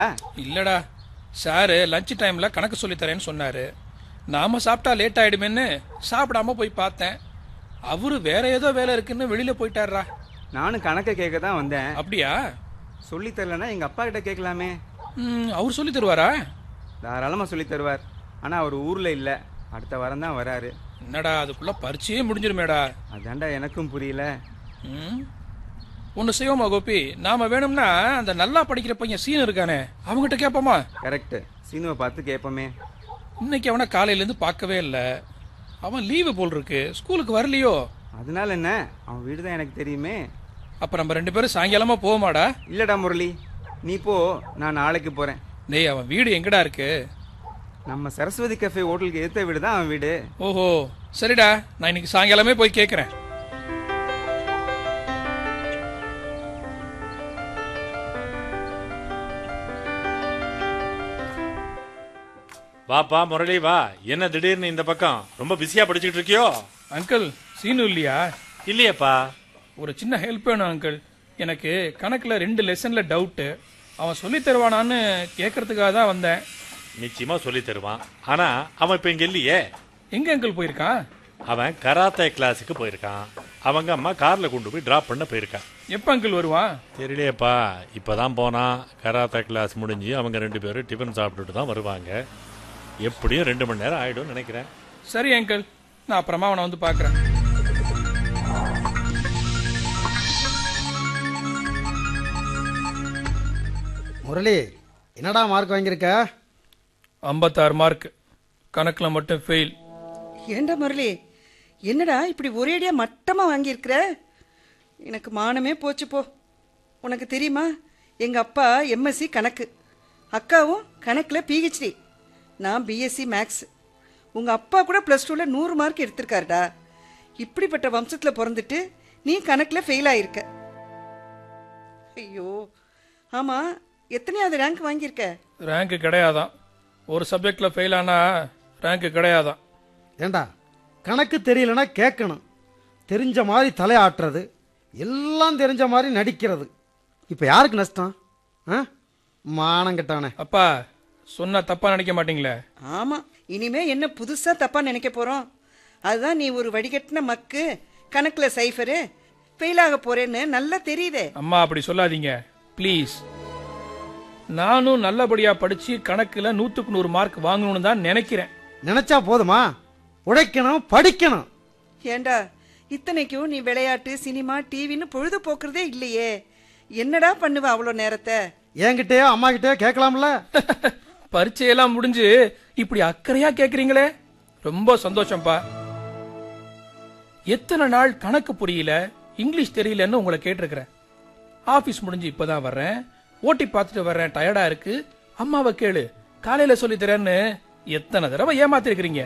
இல்லடா sir lunch டைம்ல கணக்கு சொல்லித் தரேன்னு சொன்னாரு நாம சாப்பிட்டா லேட் ஆயிடுமேன்னு சாப்பிடாம போய் பார்த்தேன் அவரு வேற ஏதோ வேலை இருக்குன்னு வெளியில போயிட்டாருடா நானும் கணக்கை கேட்க தான் வந்தேன் அப்படியா சொல்லி தரலன்னா எங்க அப்பா கிட்ட கேட்கலாமே ம், அவர் சொல்லி தருவாரா தாராளமா சொல்லி தருவார் ஆனா அவர் ஊர்ல இல்ல அடுத்த வாரம் தான் வராரு என்னடா அதுக்குள்ள பரிச்சையே முடிஞ்சிருமேடா அதான்டா எனக்கும் புரியல ம் ஒன்று செய்வோமா கோபி நாம வேணும்னா அந்த நல்லா படிக்கிற பையன் சீன் இருக்கானே அவங்ககிட்ட கேட்போமா கரெக்ட் சீனுவை பார்த்து கேட்போமே இன்னைக்கு அவனை காலையிலேருந்து பார்க்கவே இல்லை அவன் லீவு போல் இருக்கு ஸ்கூலுக்கு வரலையோ அதனால என்ன அவன் வீடு தான் எனக்கு தெரியுமே அப்ப நம்ம ரெண்டு பேரும் சாயங்காலமா போவோமாடா இல்லடா முரளி நீ போ நான் நாளைக்கு போறேன் டேய் அவன் வீடு எங்கடா இருக்கு நம்ம சரஸ்வதி கஃபே ஹோட்டலுக்கு எதிர்த்த வீடு தான் அவன் வீடு ஓஹோ சரிடா நான் இன்னைக்கு சாயங்காலமே போய் கேட்குறேன் வாப்பா முரளி வா என்ன திடீர்னு இந்த பக்கம் ரொம்ப பிஸியா படிச்சுட்டு இருக்கியோ அங்கிள் சீனு இல்லையா இல்லையேப்பா ஒரு சின்ன ஹெல்ப் வேணும் அங்கிள் எனக்கு கணக்குல ரெண்டு லெசன்ல டவுட்டு அவன் சொல்லித் தருவானான்னு கேட்கறதுக்காக தான் வந்தேன் நிச்சயமா சொல்லி தருவான் ஆனா அவன் இப்ப இங்க இல்லையே எங்க அங்கிள் போயிருக்கான் அவன் கராத்தே கிளாஸுக்கு போயிருக்கான் அவங்க அம்மா கார்ல கொண்டு போய் டிராப் பண்ண போயிருக்கான் எப்ப அங்கிள் வருவான் தெரியலையேப்பா இப்பதான் போனான் கராத்தே கிளாஸ் முடிஞ்சு அவங்க ரெண்டு பேரும் டிஃபன் சாப்பிட்டுட்டு தான் வருவாங்க எப்படியும் ரெண்டு மணி நேரம் ஆயிடும்னு நினைக்கிறேன் சரி அங்கிள் நான் அப்புறமா அவனை வந்து பார்க்கறேன் முரளி என்னடா மார்க் வாங்கியிருக்க ஐம்பத்தாறு மார்க் கணக்குல மட்டும் ஃபெயில் ஏண்டா முரளி என்னடா இப்படி ஒரேடியா மட்டமா வாங்கியிருக்கிற எனக்கு மானமே போச்சு போ உனக்கு தெரியுமா எங்க அப்பா எம்எஸ்சி கணக்கு அக்காவும் கணக்கில் பிஹெச்டி நான் பிஎஸ்சி மேக்ஸ் உங்க அப்பா கூட ப்ளஸ் டூவில் நூறு மார்க் எடுத்திருக்காருடா இப்படிப்பட்ட வம்சத்தில் பிறந்துட்டு நீ கணக்கில் ஃபெயில் ஆயிருக்க ஐயோ ஆமாம் எத்தனையாவது ரேங்க் வாங்கியிருக்க ரேங்க் கிடையாதான் ஒரு சப்ஜெக்ட்ல ஃபெயில் ஆனா ரேங்க் கிடையாதான் ஏண்டா கணக்கு தெரியலனா கேட்கணும் தெரிஞ்ச மாதிரி தலையாட்டுறது எல்லாம் தெரிஞ்ச மாதிரி நடிக்கிறது இப்போ யாருக்கு நஷ்டம் ஆ மானம் கெட்டவனே அப்பா சொன்னா தப்பா நினைக்க மாட்டீங்களே ஆமாம் இனிமே என்ன புதுசாக தப்பாக நினைக்க போகிறோம் அதுதான் நீ ஒரு வடிகட்டின மக்கு கணக்கில் சைஃபரு ஃபெயில் ஆக போறேன்னு நல்லா தெரியுதே அம்மா அப்படி சொல்லாதீங்க ப்ளீஸ் நானும் நல்லபடியா படிச்சு கணக்குல நூத்துக்கு நூறு மார்க் வாங்கணும்னு தான் நினைக்கிறேன் நினைச்சா போதுமா உழைக்கணும் படிக்கணும் ஏண்டா இத்தனைக்கும் நீ விளையாட்டு சினிமா டிவின்னு பொழுது போக்குறதே இல்லையே என்னடா பண்ணுவ அவ்வளோ நேரத்தை என்கிட்டயோ அம்மா கிட்டயோ கேட்கலாம்ல பரீட்சையெல்லாம் முடிஞ்சு இப்படி அக்கறையா கேக்குறீங்களே ரொம்ப சந்தோஷம்ப்பா எத்தனை நாள் கணக்கு புரியல இங்கிலீஷ் தெரியலன்னு உங்களை கேட்டிருக்கிறேன் ஆபீஸ் முடிஞ்சு இப்பதான் வர்றேன் ஓட்டி பார்த்துட்டு வர்றேன் டயர்டா இருக்கு அம்மாவை கேளு காலையில சொல்லி தரேன்னு எத்தனை தடவை ஏமாத்திருக்கிறீங்க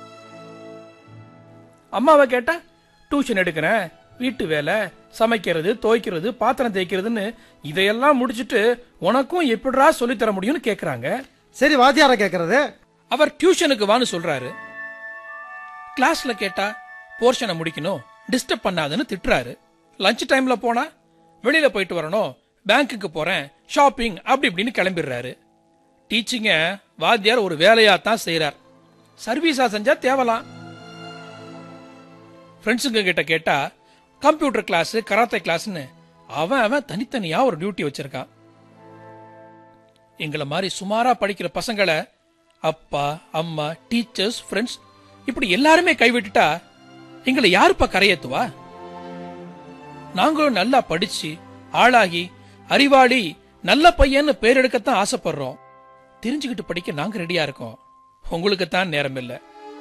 அம்மாவை கேட்டா டியூஷன் எடுக்கிறேன் வீட்டு வேலை சமைக்கிறது துவைக்கிறது பாத்திரம் தேய்க்கிறதுன்னு இதையெல்லாம் முடிச்சிட்டு உனக்கும் எப்படிடா சொல்லித் தர முடியும்னு கேக்குறாங்க சரி வாத்தியார கேட்கறது அவர் டியூஷனுக்கு வான்னு சொல்றாரு கிளாஸ்ல கேட்டா போர்ஷனை முடிக்கணும் டிஸ்டர்ப் பண்ணாதுன்னு திட்டுறாரு லஞ்ச் டைம்ல போனா வெளியில போயிட்டு வரணும் பேங்க்குக்கு போறேன் ஷாப்பிங் அப்படி இப்படின்னு கிளம்பிடுறாரு டீச்சிங்க வாத்தியார் ஒரு வேலையா தான் செய்யறார் சர்வீஸா செஞ்சா தேவலாம் ஃப்ரெண்ட்ஸுங்க கிட்ட கேட்டா கம்ப்யூட்டர் கிளாஸ் கராத்தே கிளாஸ்னு அவன் அவன் தனித்தனியா ஒரு டியூட்டி வச்சிருக்கான் எங்களை மாதிரி சுமாரா படிக்கிற பசங்களை அப்பா அம்மா டீச்சர்ஸ் ஃப்ரெண்ட்ஸ் இப்படி எல்லாருமே கைவிட்டுட்டா எங்களை யாருப்பா கரையேத்துவா நாங்களும் நல்லா படிச்சு ஆளாகி அறிவாளி நல்ல பையன்னு பேர் எடுக்கத்தான் ஆசைப்படுறோம் தெரிஞ்சுக்கிட்டு படிக்க நாங்க ரெடியா இருக்கோம் உங்களுக்கு தான் நேரம் இல்லை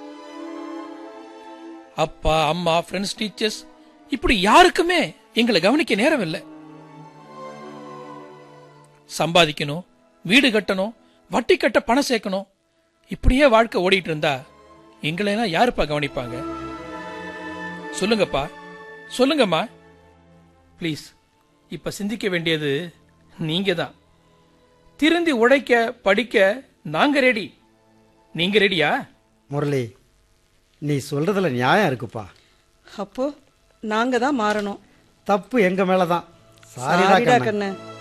அப்பா அம்மா ஃப்ரெண்ட்ஸ் டீச்சர்ஸ் இப்படி யாருக்குமே எங்களை கவனிக்க நேரம் இல்லை சம்பாதிக்கணும் வீடு கட்டணும் வட்டி கட்ட பணம் சேர்க்கணும் இப்படியே வாழ்க்கை ஓடிட்டு இருந்தா எங்களையெல்லாம் யாருப்பா கவனிப்பாங்க சொல்லுங்கப்பா சொல்லுங்கம்மா ப்ளீஸ் இப்ப சிந்திக்க வேண்டியது நீங்க தான் திருந்தி உழைக்க படிக்க நாங்க ரெடி நீங்க ரெடியா முரளி நீ சொல்றதுல நியாயம் இருக்குப்பா அப்போ நாங்க தான் மாறணும் தப்பு எங்க மேலதான் சாரிடா சாரிடா கண்ணு கண்ணு